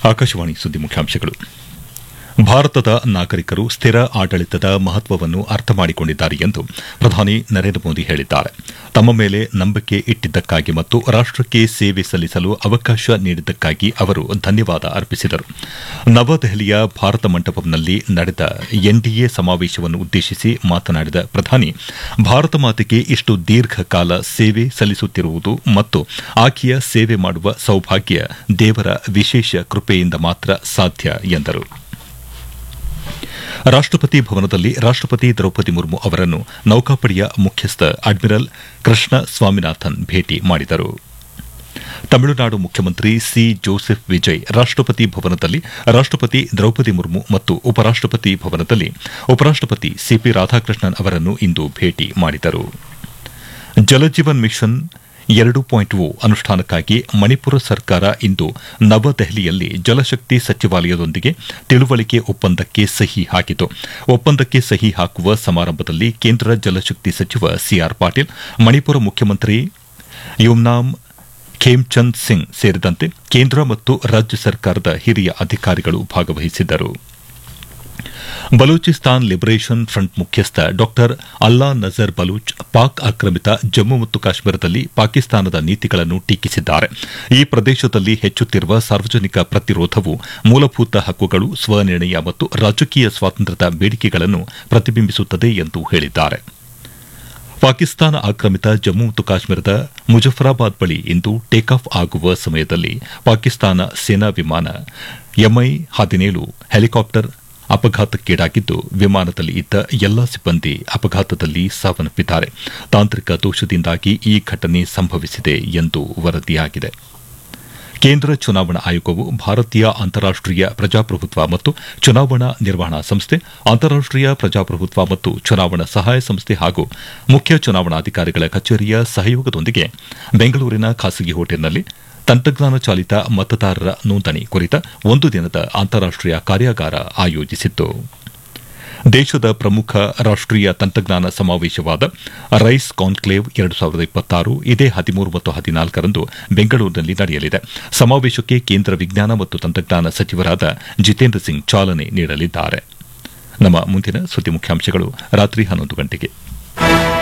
ಆಕಾಶವಾಣಿ ಸುದ್ದಿ ಮುಖ್ಯಾಂಶಗಳು ಭಾರತದ ನಾಗರಿಕರು ಸ್ಥಿರ ಆಡಳಿತದ ಮಹತ್ವವನ್ನು ಅರ್ಥ ಮಾಡಿಕೊಂಡಿದ್ದಾರೆ ಎಂದು ಪ್ರಧಾನಿ ನರೇಂದ್ರ ಮೋದಿ ಹೇಳಿದ್ದಾರೆ ತಮ್ಮ ಮೇಲೆ ನಂಬಿಕೆ ಇಟ್ಟಿದ್ದಕ್ಕಾಗಿ ಮತ್ತು ರಾಷ್ಟಕ್ಕೆ ಸೇವೆ ಸಲ್ಲಿಸಲು ಅವಕಾಶ ನೀಡಿದ್ದಕ್ಕಾಗಿ ಅವರು ಧನ್ಯವಾದ ಅರ್ಪಿಸಿದರು ನವದೆಹಲಿಯ ಭಾರತ ಮಂಟಪಂನಲ್ಲಿ ನಡೆದ ಎನ್ಡಿಎ ಸಮಾವೇಶವನ್ನು ಉದ್ದೇಶಿಸಿ ಮಾತನಾಡಿದ ಪ್ರಧಾನಿ ಭಾರತ ಮಾತೆಗೆ ಇಷ್ಟು ದೀರ್ಘಕಾಲ ಸೇವೆ ಸಲ್ಲಿಸುತ್ತಿರುವುದು ಮತ್ತು ಆಕೆಯ ಸೇವೆ ಮಾಡುವ ಸೌಭಾಗ್ಯ ದೇವರ ವಿಶೇಷ ಕೃಪೆಯಿಂದ ಮಾತ್ರ ಸಾಧ್ಯ ಎಂದರು ರಾಷ್ಟಪತಿ ಭವನದಲ್ಲಿ ರಾಷ್ಟಪತಿ ದ್ರೌಪದಿ ಮುರ್ಮು ಅವರನ್ನು ನೌಕಾಪಡೆಯ ಮುಖ್ಯಸ್ಥ ಅಡ್ಮಿರಲ್ ಕೃಷ್ಣ ಸ್ವಾಮಿನಾಥನ್ ಭೇಟಿ ಮಾಡಿದರು ತಮಿಳುನಾಡು ಮುಖ್ಯಮಂತ್ರಿ ಸಿ ಜೋಸೆಫ್ ವಿಜಯ್ ರಾಷ್ಟಪತಿ ಭವನದಲ್ಲಿ ರಾಷ್ಟಪತಿ ದ್ರೌಪದಿ ಮುರ್ಮು ಮತ್ತು ಉಪರಾಷ್ಟಪತಿ ಭವನದಲ್ಲಿ ಉಪರಾಷ್ಟಪತಿ ಸಿಪಿ ರಾಧಾಕೃಷ್ಣನ್ ಅವರನ್ನು ಇಂದು ಭೇಟಿ ಮಾಡಿದರು ಜಲಜೀವನ್ ಮಿಷನ್ ಎರಡು ಪಾಯಿಂಟ್ ಓ ಅನುಷ್ಠಾನಕ್ಕಾಗಿ ಮಣಿಪುರ ಸರ್ಕಾರ ಇಂದು ನವದೆಹಲಿಯಲ್ಲಿ ಜಲಶಕ್ತಿ ಸಚಿವಾಲಯದೊಂದಿಗೆ ತಿಳುವಳಿಕೆ ಒಪ್ಪಂದಕ್ಕೆ ಸಹಿ ಹಾಕಿತು ಒಪ್ಪಂದಕ್ಕೆ ಸಹಿ ಹಾಕುವ ಸಮಾರಂಭದಲ್ಲಿ ಕೇಂದ್ರ ಜಲಶಕ್ತಿ ಸಚಿವ ಸಿಆರ್ ಪಾಟೀಲ್ ಮಣಿಪುರ ಮುಖ್ಯಮಂತ್ರಿ ಯುಮ್ನಾಮ್ ಖೇಮ್ಚಂದ್ ಸಿಂಗ್ ಸೇರಿದಂತೆ ಕೇಂದ್ರ ಮತ್ತು ರಾಜ್ಯ ಸರ್ಕಾರದ ಹಿರಿಯ ಅಧಿಕಾರಿಗಳು ಭಾಗವಹಿಸಿದ್ದರು ಬಲೂಚಿಸ್ತಾನ್ ಲಿಬರೇಷನ್ ಫ್ರಂಟ್ ಮುಖ್ಯಸ್ಥ ಡಾ ಅಲ್ಲಾ ನಜರ್ ಬಲೂಚ್ ಪಾಕ್ ಆಕ್ರಮಿತ ಜಮ್ಮು ಮತ್ತು ಕಾಶ್ಮೀರದಲ್ಲಿ ಪಾಕಿಸ್ತಾನದ ನೀತಿಗಳನ್ನು ಟೀಕಿಸಿದ್ದಾರೆ ಈ ಪ್ರದೇಶದಲ್ಲಿ ಹೆಚ್ಚುತ್ತಿರುವ ಸಾರ್ವಜನಿಕ ಪ್ರತಿರೋಧವು ಮೂಲಭೂತ ಹಕ್ಕುಗಳು ಸ್ವನಿರ್ಣಯ ಮತ್ತು ರಾಜಕೀಯ ಸ್ವಾತಂತ್ರ್ಯದ ಬೇಡಿಕೆಗಳನ್ನು ಪ್ರತಿಬಿಂಬಿಸುತ್ತದೆ ಎಂದು ಹೇಳಿದ್ದಾರೆ ಪಾಕಿಸ್ತಾನ ಆಕ್ರಮಿತ ಜಮ್ಮು ಮತ್ತು ಕಾಶ್ಮೀರದ ಮುಜಫರಾಬಾದ್ ಬಳಿ ಇಂದು ಟೇಕ್ ಆಫ್ ಆಗುವ ಸಮಯದಲ್ಲಿ ಪಾಕಿಸ್ತಾನ ಸೇನಾ ವಿಮಾನ ಎಂಐ ಹದಿನೇಳು ಹೆಲಿಕಾಪ್ಟರ್ ಅಪಘಾತಕ್ಕೀಡಾಗಿದ್ದು ವಿಮಾನದಲ್ಲಿ ಇದ್ದ ಎಲ್ಲಾ ಸಿಬ್ಬಂದಿ ಅಪಘಾತದಲ್ಲಿ ಸಾವನ್ನಪ್ಪಿದ್ದಾರೆ ತಾಂತ್ರಿಕ ದೋಷದಿಂದಾಗಿ ಈ ಘಟನೆ ಸಂಭವಿಸಿದೆ ಎಂದು ವರದಿಯಾಗಿದೆ ಕೇಂದ್ರ ಚುನಾವಣಾ ಆಯೋಗವು ಭಾರತೀಯ ಅಂತಾರಾಷ್ಟೀಯ ಪ್ರಜಾಪ್ರಭುತ್ವ ಮತ್ತು ಚುನಾವಣಾ ನಿರ್ವಹಣಾ ಸಂಸ್ಥೆ ಅಂತಾರಾಷ್ಟೀಯ ಪ್ರಜಾಪ್ರಭುತ್ವ ಮತ್ತು ಚುನಾವಣಾ ಸಹಾಯ ಸಂಸ್ಥೆ ಹಾಗೂ ಮುಖ್ಯ ಚುನಾವಣಾಧಿಕಾರಿಗಳ ಕಚೇರಿಯ ಸಹಯೋಗದೊಂದಿಗೆ ಬೆಂಗಳೂರಿನ ಖಾಸಗಿ ಹೋಟೆಲ್ನಲ್ಲಿ ತಂತ್ರಜ್ಞಾನ ಚಾಲಿತ ಮತದಾರರ ನೋಂದಣಿ ಕುರಿತ ಒಂದು ದಿನದ ಅಂತಾರಾಷ್ಟೀಯ ಕಾರ್ಯಾಗಾರ ಆಯೋಜಿಸಿತ್ತು ದೇಶದ ಪ್ರಮುಖ ರಾಷ್ಟೀಯ ತಂತ್ರಜ್ಞಾನ ಸಮಾವೇಶವಾದ ರೈಸ್ ಕಾನ್ಕ್ಲೇವ್ ಎರಡು ಸಾವಿರದ ಇಪ್ಪತ್ತಾರು ಇದೇ ಹದಿಮೂರು ಮತ್ತು ಹದಿನಾಲ್ಕರಂದು ಬೆಂಗಳೂರಿನಲ್ಲಿ ನಡೆಯಲಿದೆ ಸಮಾವೇಶಕ್ಕೆ ಕೇಂದ್ರ ವಿಜ್ಞಾನ ಮತ್ತು ತಂತ್ರಜ್ಞಾನ ಸಚಿವರಾದ ಜಿತೇಂದ್ರ ಸಿಂಗ್ ಚಾಲನೆ ನೀಡಲಿದ್ದಾರೆ ನಮ್ಮ ಮುಂದಿನ ಸುದ್ದಿ ಮುಖ್ಯಾಂಶಗಳು ರಾತ್ರಿ ಹನ್ನೊಂದು ಗಂಟೆಗೆ